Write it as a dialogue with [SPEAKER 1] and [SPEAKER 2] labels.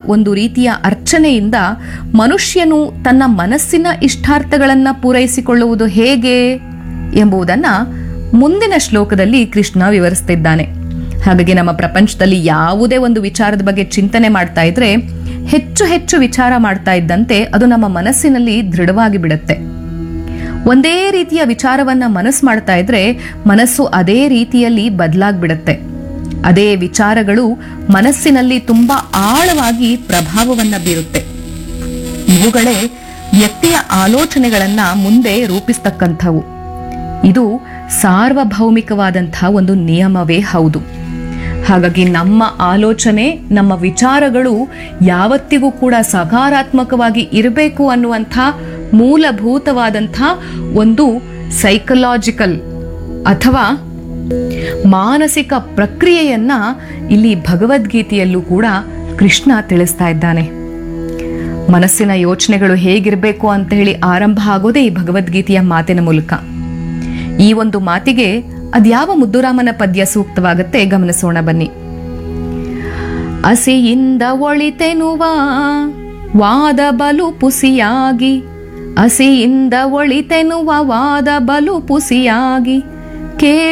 [SPEAKER 1] ಒಂದು ರೀತಿಯ ಅರ್ಚನೆಯಿಂದ ಮನುಷ್ಯನು ತನ್ನ ಮನಸ್ಸಿನ ಇಷ್ಟಾರ್ಥಗಳನ್ನ ಪೂರೈಸಿಕೊಳ್ಳುವುದು ಹೇಗೆ ಎಂಬುದನ್ನ ಮುಂದಿನ ಶ್ಲೋಕದಲ್ಲಿ ಕೃಷ್ಣ ವಿವರಿಸ್ತಿದ್ದಾನೆ ಹಾಗಾಗಿ ನಮ್ಮ ಪ್ರಪಂಚದಲ್ಲಿ ಯಾವುದೇ ಒಂದು ವಿಚಾರದ ಬಗ್ಗೆ ಚಿಂತನೆ ಮಾಡ್ತಾ ಇದ್ರೆ ಹೆಚ್ಚು ಹೆಚ್ಚು ವಿಚಾರ ಮಾಡ್ತಾ ಇದ್ದಂತೆ ಅದು ನಮ್ಮ ಮನಸ್ಸಿನಲ್ಲಿ ದೃಢವಾಗಿ ಬಿಡುತ್ತೆ ಒಂದೇ ರೀತಿಯ ವಿಚಾರವನ್ನ ಮನಸ್ಸು ಮಾಡ್ತಾ ಇದ್ರೆ ಮನಸ್ಸು ಅದೇ ರೀತಿಯಲ್ಲಿ ಬದಲಾಗ್ಬಿಡುತ್ತೆ ಅದೇ ವಿಚಾರಗಳು ಮನಸ್ಸಿನಲ್ಲಿ ತುಂಬಾ ಆಳವಾಗಿ ಪ್ರಭಾವವನ್ನ ಬೀರುತ್ತೆ ಇವುಗಳೇ ವ್ಯಕ್ತಿಯ ಆಲೋಚನೆಗಳನ್ನ ಮುಂದೆ ರೂಪಿಸ್ತಕ್ಕಂಥವು ಇದು ಸಾರ್ವಭೌಮಿಕವಾದಂತಹ ಒಂದು ನಿಯಮವೇ ಹೌದು ಹಾಗಾಗಿ ನಮ್ಮ ಆಲೋಚನೆ ನಮ್ಮ ವಿಚಾರಗಳು ಯಾವತ್ತಿಗೂ ಕೂಡ ಸಕಾರಾತ್ಮಕವಾಗಿ ಇರಬೇಕು ಅನ್ನುವಂಥ ಮೂಲಭೂತವಾದಂಥ ಒಂದು ಸೈಕಲಾಜಿಕಲ್ ಅಥವಾ ಮಾನಸಿಕ ಪ್ರಕ್ರಿಯೆಯನ್ನ ಇಲ್ಲಿ ಭಗವದ್ಗೀತೆಯಲ್ಲೂ ಕೂಡ ಕೃಷ್ಣ ತಿಳಿಸ್ತಾ ಇದ್ದಾನೆ ಮನಸ್ಸಿನ ಯೋಚನೆಗಳು ಹೇಗಿರಬೇಕು ಅಂತ ಹೇಳಿ ಆರಂಭ ಆಗೋದೇ ಈ ಭಗವದ್ಗೀತೆಯ ಮಾತಿನ ಮೂಲಕ ಈ ಒಂದು ಮಾತಿಗೆ ಅದ್ಯಾವ ಮುದ್ದುರಾಮನ ಪದ್ಯ ಸೂಕ್ತವಾಗತ್ತೆ ಗಮನಿಸೋಣ ಬನ್ನಿ ಅಸಿಯಿಂದ ಒಳಿತೆನುವ ವಾದ ಬಲು ಪುಸಿಯಾಗಿ ಅಸಿಯಿಂದ ಒಳಿತೆನುವ ವಾದ ಬಲು ಪುಸಿಯಾಗಿ ಕೇ